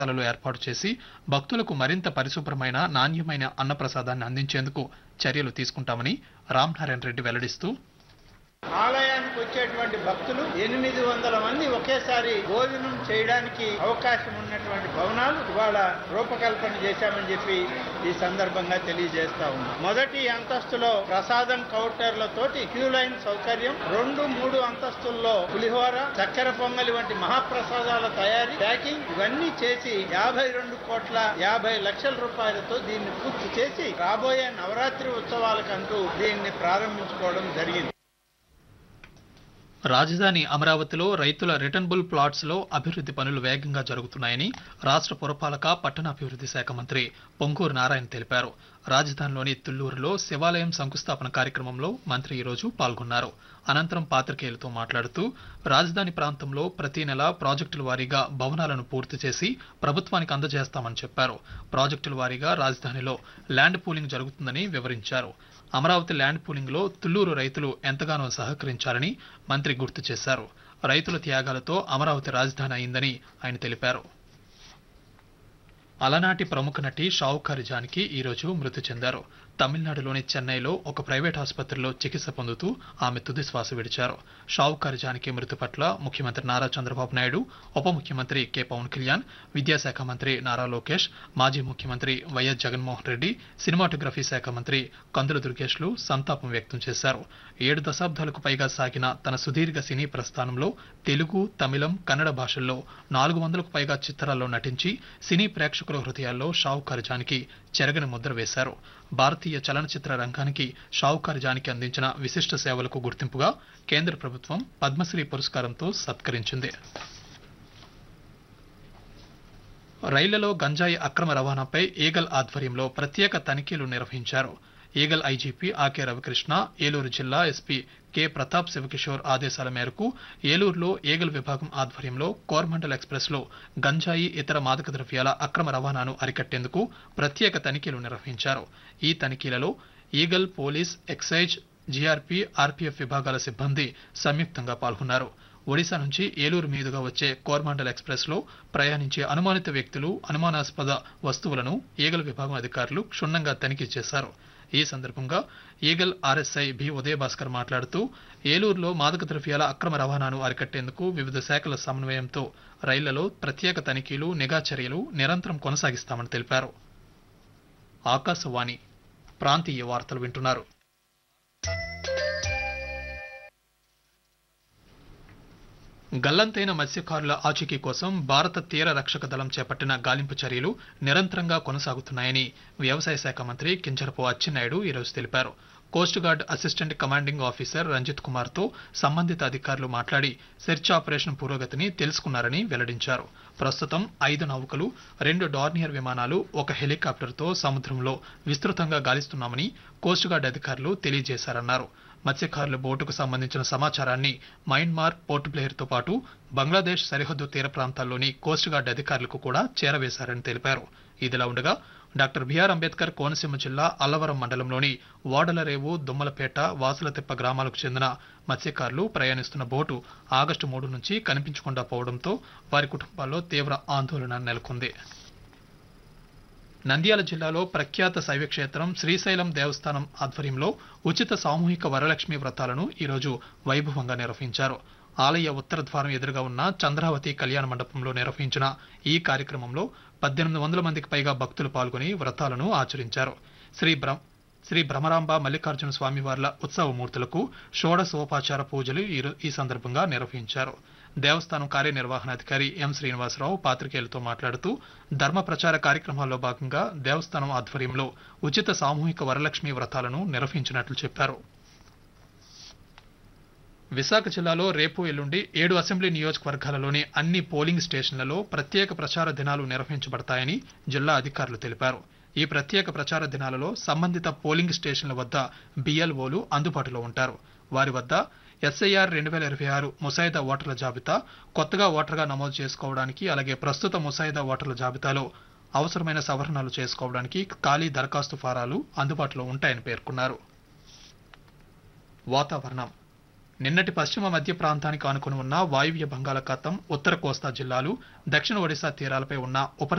లలో ఏర్పాటు చేసి భక్తులకు మరింత పరిశుభ్రమైన నాణ్యమైన అన్నప్రసాదాన్ని అందించేందుకు చర్యలు తీసుకుంటామని రామనారాయణ రెడ్డి వెల్లడిస్తూ ఆలయానికి వచ్చేటువంటి భక్తులు ఎనిమిది వందల మంది ఒకేసారి భోజనం చేయడానికి అవకాశం ఉన్నటువంటి భవనాలు ఇవాళ రూపకల్పన చేశామని చెప్పి ఈ సందర్భంగా తెలియజేస్తా ఉన్నాం మొదటి అంతస్తులో ప్రసాదం కౌంటర్లతోటి క్యూ లైన్ సౌకర్యం రెండు మూడు అంతస్తుల్లో పులిహోర చక్కెర పొంగలి వంటి మహాప్రసాదాల తయారీ ప్యాకింగ్ ఇవన్నీ చేసి యాభై రెండు కోట్ల యాభై లక్షల రూపాయలతో దీన్ని పూర్తి చేసి రాబోయే నవరాత్రి ఉత్సవాలకంటూ దీన్ని ప్రారంభించుకోవడం జరిగింది రాజధాని అమరావతిలో రైతుల రిటర్నబుల్ ప్లాట్స్ లో అభివృద్ధి పనులు వేగంగా జరుగుతున్నాయని రాష్ట్ర పురపాలక పట్టణాభివృద్ధి శాఖ మంత్రి పొంగూరు నారాయణ తెలిపారు రాజధానిలోని తుళ్లూరులో శివాలయం శంకుస్థాపన కార్యక్రమంలో మంత్రి ఈరోజు పాల్గొన్నారు అనంతరం పాత్రికేయులతో మాట్లాడుతూ రాజధాని ప్రాంతంలో ప్రతి నెల ప్రాజెక్టుల వారీగా భవనాలను పూర్తి చేసి ప్రభుత్వానికి అందజేస్తామని చెప్పారు ప్రాజెక్టుల వారీగా రాజధానిలో ల్యాండ్ పూలింగ్ జరుగుతుందని వివరించారు అమరావతి ల్యాండ్ పూలింగ్ లో తుళ్లూరు రైతులు ఎంతగానో సహకరించారని మంత్రి గుర్తు చేశారు రైతుల త్యాగాలతో అమరావతి రాజధాని అయిందని ఆయన తెలిపారు అలనాటి ప్రముఖ నటి షావుకారి జానకి ఈరోజు మృతి చెందారు తమిళనాడులోని చెన్నైలో ఒక ప్రైవేట్ ఆసుపత్రిలో చికిత్స పొందుతూ ఆమె తుది శ్వాస విడిచారు షావుకారి జానకి మృతి పట్ల ముఖ్యమంత్రి నారా చంద్రబాబు నాయుడు ఉప ముఖ్యమంత్రి కె పవన్ కళ్యాణ్ విద్యాశాఖ మంత్రి నారా లోకేష్ మాజీ ముఖ్యమంత్రి వైఎస్ జగన్మోహన్ రెడ్డి సినిమాటోగ్రఫీ శాఖ మంత్రి కందుల దుర్గేష్లు సంతాపం వ్యక్తం చేశారు ఏడు దశాబ్దాలకు పైగా సాగిన తన సుదీర్ఘ సినీ ప్రస్థానంలో తెలుగు తమిళం కన్నడ భాషల్లో నాలుగు వందలకు పైగా చిత్రాల్లో నటించి సినీ ప్రేక్షకుల హృదయాల్లో షావుకారి జానకి చెరగని ముద్ర వేశారు భారతీయ చలనచిత్ర రంగానికి షావుకారి జానకి అందించిన విశిష్ట సేవలకు గుర్తింపుగా కేంద్ర ప్రభుత్వం పద్మశ్రీ పురస్కారంతో సత్కరించింది రైళ్లలో గంజాయి అక్రమ రవాణాపై ఈగల్ ఆధ్వర్యంలో ప్రత్యేక తనిఖీలు నిర్వహించారు ఈగల్ ఐజీపీ ఆకే రవికృష్ణ ఏలూరు జిల్లా ఎస్పీ కె ప్రతాప్ శివకిషోర్ ఆదేశాల మేరకు ఏలూరులో ఈగల్ విభాగం ఆధ్వర్యంలో కోరమండల్ ఎక్స్ప్రెస్ లో గంజాయి ఇతర మాదక ద్రవ్యాల అక్రమ రవాణాను అరికట్టేందుకు ప్రత్యేక తనిఖీలు నిర్వహించారు ఈ తనిఖీలలో Eagle police excise GRP RPF విభాగాల సిబ్బంది సంయుక్తంగా పాల్గొన్నారు ఒడిశా నుంచి ఏలూరు మీదుగా వచ్చే కోరమండల్ ఎక్స్ప్రెస్ లో ప్రయాణించే అనుమానిత వ్యక్తులు అనుమానాస్పద వస్తువులను ఈగల్ విభాగం అధికారులు క్షుణ్ణంగా తనిఖీ చేశారు ఈ సందర్భంగా ఈగల్ ఆర్ఎస్ఐ బి ఉదయభాస్కర్ మాట్లాడుతూ ఏలూరులో మాదక ద్రవ్యాల అక్రమ రవాణాను అరికట్టేందుకు వివిధ శాఖల సమన్వయంతో రైళ్లలో ప్రత్యేక తనిఖీలు నిఘా చర్యలు నిరంతరం కొనసాగిస్తామని తెలిపారు ఆకాశవాణి ప్రాంతీయ వార్తలు వింటున్నారు గల్లంతైన మత్స్యకారుల ఆచూకీ కోసం భారత తీర రక్షక దళం చేపట్టిన గాలింపు చర్యలు నిరంతరంగా కొనసాగుతున్నాయని వ్యవసాయ శాఖ మంత్రి కింజరపు అచ్చెన్నాయుడు ఈరోజు తెలిపారు coast guard assistant commanding officer Ranjit Kumar తో సంబంధిత అధికారులు మాట్లాడి సెర్చ్ ఆపరేషన్ పురోగతిని తెలుసుకున్నారని వెల్లడించారు ప్రస్తుతం ఐదు నౌకలు రెండు డార్నియర్ విమానాలు ఒక హెలికాప్టర్తో సముద్రంలో విస్తృతంగా గాలిస్తున్నామని కోస్ట్ గార్డ్ అధికారులు తెలియజేశారన్నారు మత్స్యకారుల బోటుకు సంబంధించిన సమాచారాన్ని మయన్మార్ పోర్ట్ బ్లేయర్ తో పాటు బంగ్లాదేశ్ సరిహద్దు తీర ప్రాంతాల్లోని కోస్ట్ గార్డ్ అధికారులకు కూడా చేరవేశారని తెలిపారు ఇదిలా ఉండగా డాక్టర్ బిఆర్ అంబేద్కర్ కోనసీమ జిల్లా అల్లవరం మండలంలోని వాడలరేవు దుమ్మలపేట వాసులతిప్ప గ్రామాలకు చెందిన మత్స్యకారులు ప్రయాణిస్తున్న బోటు ఆగస్టు మూడు నుంచి కనిపించకుండా పోవడంతో వారి కుటుంబాల్లో తీవ్ర ఆందోళన నెలకొంది నంద్యాల జిల్లాలో ప్రఖ్యాత శైవక్షేత్రం శ్రీశైలం దేవస్థానం ఆధ్వర్యంలో ఉచిత సామూహిక వరలక్ష్మి వ్రతాలను ఈరోజు వైభవంగా నిర్వహించారు ఆలయ ఉత్తర ద్వారం ఎదురుగా ఉన్న చంద్రావతి కళ్యాణ మండపంలో నిర్వహించిన ఈ కార్యక్రమంలో పద్దెనిమిది వందల మందికి పైగా భక్తులు పాల్గొని వ్రతాలను ఆచరించారు శ్రీ బ్రహ్మ శ్రీ భ్రమరాంబ మల్లికార్జున స్వామివార్ల ఉత్సవమూర్తులకు షోడశోపచార పూజలు ఈ రో- ఈ సందర్భంగా నిర్వహించారు దేవస్థానం కార్యనిర్వహణాధికారి ఎం శ్రీనివాసరావు పాత్రికేయులతో మాట్లాడుతూ ధర్మ ప్రచార కార్యక్రమాల్లో భాగంగా దేవస్థానం ఆధ్వర్యంలో ఉచిత సామూహిక వరలక్ష్మి వ్రతాలను నిర్వహించినట్లు చెప్పారు విశాఖ జిల్లాలో రేపు ఎల్లుండి ఏడు అసెంబ్లీ నియోజకవర్గాలలోని అన్ని పోలింగ్ స్టేషన్లలో ప్రత్యేక ప్రచార దినాలు నిర్వహించబడతాయని జిల్లా అధికారులు తెలిపారు ఈ ప్రత్యేక ప్రచార దినాలలో సంబంధిత పోలింగ్ స్టేషన్ల వద్ద బిఎల్ఓలు అందుబాటులో ఉంటారు వారి వద్ద ఎస్ఐఆర్ రెండు వేల ఇరవై ఆరు ముసాయిదా ఓటర్ల జాబితా కొత్తగా ఓటర్గా నమోదు చేసుకోవడానికి అలాగే ప్రస్తుత ముసాయిదా ఓటర్ల జాబితాలో అవసరమైన సవరణలు చేసుకోవడానికి ఖాళీ దరఖాస్తు ఫారాలు అందుబాటులో ఉంటాయని పేర్కొన్నారు వాతావరణం నిన్నటి పశ్చిమ మధ్య ప్రాంతానికి ఆనుకుని ఉన్న వాయువ్య బంగాళాఖాతం ఉత్తర కోస్తా జిల్లాలు దక్షిణ ఒడిశా తీరాలపై ఉన్న ఉపరితల